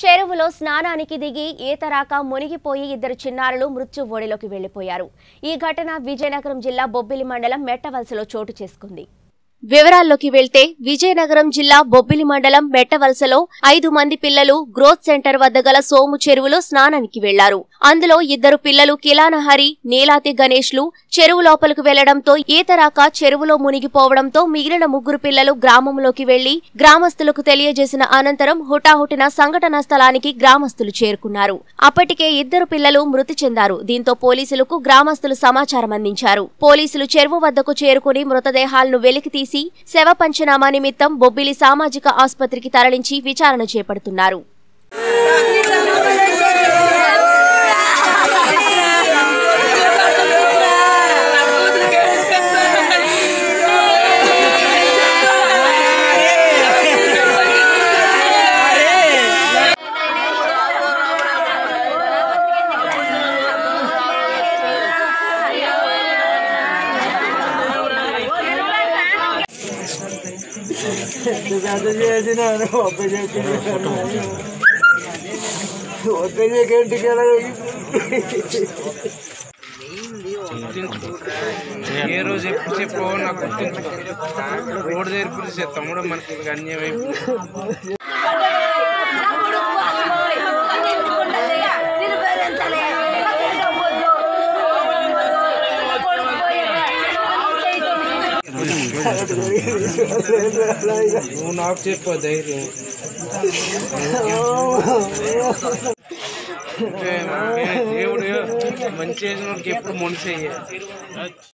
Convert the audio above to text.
చెరువులో స్నానానికి దిగి ఈత రాక మునిగిపోయి ఇద్దరు చిన్నారులు మృత్యు ఓడిలోకి వెళ్లిపోయారు ఈ ఘటన విజయనగరం జిల్లా బొబ్బిలి మండలం మెట్టవలసలో చోటు చేసుకుంది వివరాల్లోకి వెళ్తే విజయనగరం జిల్లా బొబ్బిలి మండలం మెట్టవలసలో ఐదు మంది పిల్లలు గ్రోత్ సెంటర్ వద్ద గల సోము చెరువులో స్నానానికి వెళ్లారు అందులో ఇద్దరు పిల్లలు కిలానహరి నీలాతి గణేష్లు చెరువు లోపలకు వెళ్లడంతో ఈత రాక చెరువులో మునిగిపోవడంతో మిగిలిన ముగ్గురు పిల్లలు గ్రామంలోకి వెళ్లి గ్రామస్తులకు తెలియజేసిన అనంతరం హుటాహుటిన సంఘటనా స్థలానికి గ్రామస్తులు చేరుకున్నారు అప్పటికే ఇద్దరు పిల్లలు మృతి చెందారు దీంతో పోలీసులకు గ్రామస్తులు సమాచారం అందించారు పోలీసులు చెరువు వద్దకు చేరుకుని మృతదేహాలను వెలికి తీసి శవ పంచనామా నిమిత్తం బొబ్బిలి సామాజిక ఆసుపత్రికి తరలించి విచారణ చేపడుతున్నారు పెద్ద చేసినాను ఒక్క చేసినాను ఒక్క చేకంటికి ఏ రోజు ఎప్పుడు చెప్పావో నాకు గుర్తుంచుకో రోడ్డు దగ్గర పిలిచే తమ్ముడు మనకి ఇది అన్యాయం అయిపోయింది నువ్వు నాకు చెప్పు ధైర్యం అంటే దేవుడు మంచి చేసిన వాడికి ఎప్పుడు మనిషి అయ్యే